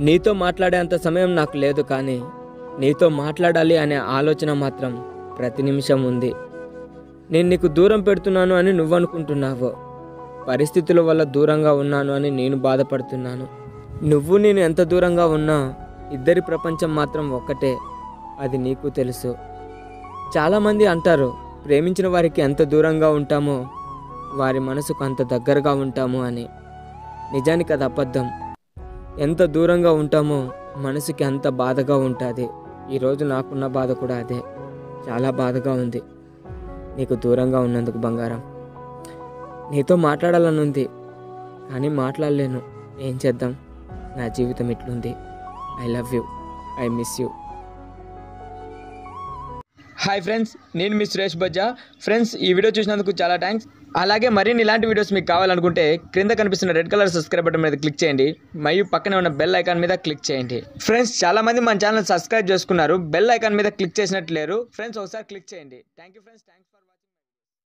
నీతో మాట్లాడేంత సమయం నాకు లేదు కానీ నీతో మాట్లాడాలి అనే ఆలోచన మాత్రం ప్రతి నిమిషం ఉంది నేను నీకు దూరం పెడుతున్నాను అని నువ్వు అనుకుంటున్నావు పరిస్థితుల వల్ల దూరంగా ఉన్నాను అని నేను బాధపడుతున్నాను నువ్వు నేను ఎంత దూరంగా ఉన్నా ఇద్దరి ప్రపంచం మాత్రం ఒక్కటే అది నీకు తెలుసు చాలామంది అంటారు ప్రేమించిన వారికి ఎంత దూరంగా ఉంటామో వారి మనసుకు అంత దగ్గరగా ఉంటాము అని నిజానికి అది అబద్ధం ఎంత దూరంగా ఉంటామో మనసుకి అంత బాధగా ఉంటుంది ఈరోజు నాకున్న బాధ కూడా అదే చాలా బాధగా ఉంది నీకు దూరంగా ఉన్నందుకు బంగారం నీతో మాట్లాడాలని ఉంది కానీ మాట్లాడలేను ఏం చేద్దాం నా జీవితం ఇట్లుంది I love you I miss you hi friends నేను మీ సురేష్ బజ్జా ఫ్రెండ్స్ ఈ వీడియో చూసినందుకు చాలా థ్యాంక్స్ అలాగే మరిన్ని ఇలాంటి వీడియోస్ మీకు కావాలనుకుంటే క్రింద కనిపిస్తున్న రెడ్ కలర్ సబ్స్క్రైబ్ బటన్ మీద క్లిక్ చేయండి మరియు పక్కనే ఉన్న బెల్ ఐకాన్ మీద క్లిక్ చేయండి ఫ్రెండ్స్ చాలా మంది మన ఛానల్ సబ్స్క్రైబ్ చేసుకున్నారు బెల్ ఐకాన్ మీద క్లిక్ చేసినట్టు లేరు ఫ్రెండ్స్ ఒకసారి క్లిక్ చేయండి thank you friends thanks for